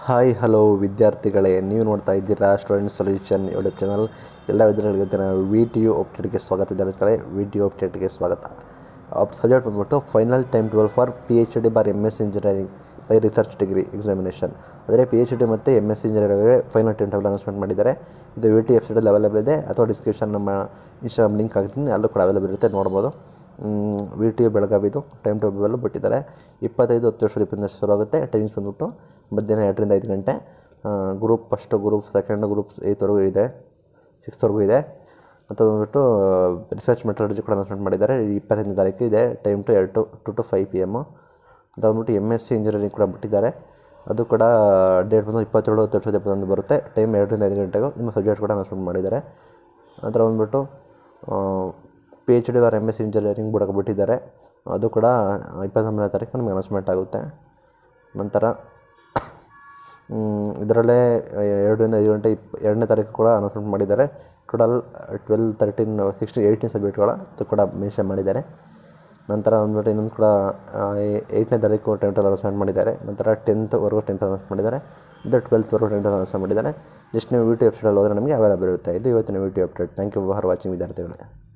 hi hello ವಿದ್ಯಾರ್ಥಿಗಳೇ ನೀವು ನೋಡ್ತಾ ಇದ್ದೀರಾ ಸ್ಟೂಡೆಂಟ್ ಸೊಲ್ಯೂಷನ್ ಯೂಟ್ಯೂಬ್ ಚಾನಲ್ ಎಲ್ಲ ವಿದ್ಯಾರ್ಥಿಗಳಿಗೆ ನಾವು ವಿ ಟಿ ಯು ಅಪ್ಡೇಟ್ಗೆ ಸ್ವಾಗತ ವಿದ್ಯಾರ್ಥಿಗಳೇ ವಿ ಟಿ ಯು ಅಪ್ಡೇಟ್ಗೆ ಸ್ವಾಗತ ಸಬ್ಜೆಕ್ಟ್ ಬಂದ್ಬಿಟ್ಟು final time twelve for P H D bar M S engineering by research degree examination ಅಂದರೆ ಪಿ ಎಚ್ ಡಿ ಮತ್ತು ಎಮ್ ಎಸ್ ಇಂಜಿನಿಯರಿಂಗ್ಗೆ ಫೈನಲ್ ಟೈಮ್ ಟೇಬಲ್ ಅನೌನ್ಸ್ಮೆಂಟ್ ಮಾಡಿದ್ದಾರೆ ಇದು V T ವೆಬ್ಸೈಟಲ್ಲಿ ಅವೈಲೇಬಲ್ ಇದೆ ಅಥವಾ ಡಿಸ್ಕ್ರಿಪ್ಷನ್ ನಮ್ಮ ಇನ್ಸ್ಟಾಗ್ರಾಮ್ ಲಿಂಕ್ ಹಾಕ್ತೀನಿ ಅಲ್ಲೂ ಕೂಡ ಅವೈಲೇಬಲ್ ಇರುತ್ತೆ ನೋಡ್ಬೋದು ವಿ ಟಿ ಯು ಬೆಳಗಾವಿದು ಟೈಮ್ ಟೇಬಲ್ ಬಿಟ್ಟಿದ್ದಾರೆ ಇಪ್ಪತ್ತೈದು ಹತ್ತು ವರ್ಷದ ಇಪ್ಪತ್ತನೇ ಶುರು ಆಗುತ್ತೆ ಟೈಮಿಂಗ್ಸ್ ಬಂದ್ಬಿಟ್ಟು ಮಧ್ಯಾಹ್ನ ಎರಡರಿಂದ ಐದು ಗಂಟೆ group first group second groups ಏಯ್ತ್ವರೆಗೂ ಇದೆ ಸಿಕ್ಸ್ತ್ವರೆಗೂ ಇದೆ ಅಂತ ಬಂದ್ಬಿಟ್ಟು ರಿಸರ್ಚ್ ಮೆಟ್ರಾಲಜಿ ಕೂಡ ಅನೌನ್ಸ್ಮೆಂಟ್ ಮಾಡಿದ್ದಾರೆ ಇಪ್ಪತ್ತೈದನೇ ತಾರೀಕು ಇದೆ ಟೈಮ್ ಟು ಎರಡು two two to five P M ಅಂತ ಬಂದ್ಬಿಟ್ಟು ಎಮ್ ಎಸ್ ಸಿ ಇಂಜಿನಿಯರಿಂಗ್ ಕೂಡ ಬಿಟ್ಟಿದ್ದಾರೆ ಅದು ಕೂಡ ಡೇಟ್ ಬಂದು ಇಪ್ಪತ್ತೇಳು ಹತ್ತು ವರ್ಷದ ಇಪ್ಪತ್ತೊಂದು ಬರುತ್ತೆ ಟೈಮ್ ಎರಡರಿಂದ ಐದು ಗಂಟೆಗೂ ನಿಮ್ಮ ಸಬ್ಜೆಕ್ಟ್ ಕೂಡ ಅನೌನ್ಸ್ಮೆಂಟ್ ಮಾಡಿದ್ದಾರೆ ನಂತರ ಬಂದ್ಬಿಟ್ಟು P H D or M S engineering ಕೂಡ ಬಿಟ್ಟಿದ್ದಾರೆ ಅದು ಕೂಡ ಇಪ್ಪತ್ತೊಂಬತ್ತನೇ ತಾರೀಕು ನಮಗೆ ಅನೌನ್ಸ್ಮೆಂಟ್ ಆಗುತ್ತೆ ನಂತರ ಇದರಲ್ಲೇ ಎರಡರಿಂದ ಐದು ಗಂಟೆ ಇಪ್ ಎರಡನೇ ತಾರೀಕು ಕೂಡ ಅನೌನ್ಸ್ಮೆಂಟ್ ಮಾಡಿದ್ದಾರೆ total twelve thirteen sixty eighteen ಸಬ್ಜೆಕ್ಟ್ಗಳ ಅದು ಕೂಡ ಮೆನ್ಷನ್ ಮಾಡಿದ್ದಾರೆ ನಂತರ ಬಂದ್ಬಿಟ್ಟು ಇನ್ನೊಂದು ಕೂಡ ಏಯ್ಟನೇ ತಾರೀಕು ಟೈಮ್ ಟೇಬಲ್ ಅನೌನ್ಸ್ಮೆಂಟ್ ಮಾಡಿದ್ದಾರೆ ನಂತರ ಟೆಂತ್ವರೆಗೂ ಟೈಮ್ ಟೇಬಲ್ ಅನೌನ್ಸ್ ಮಾಡಿದ್ದಾರೆ ಇದು ಟ್ವೆಲ್ತ್ವರೆಗೂ ಟೈಮ್ ಟೇಬಲ್ ಅನೌನ್ಸ್ ಮಾಡಿದ್ದಾರೆ ಜಸ್ಟ್ ನೀವು ಯೂಟ್ಯೂಬ್ ವೆಬ್ಸೈಟಲ್ಲಿ ಹೋದರೆ ನಮಗೆ ಅವೈಲೇಬಲ್ ಇರುತ್ತೆ ಇದು ಇವತ್ತಿನ YouTube update thank you for watching ವಿದ್ಯಾರ್ಥಿಗಳೇ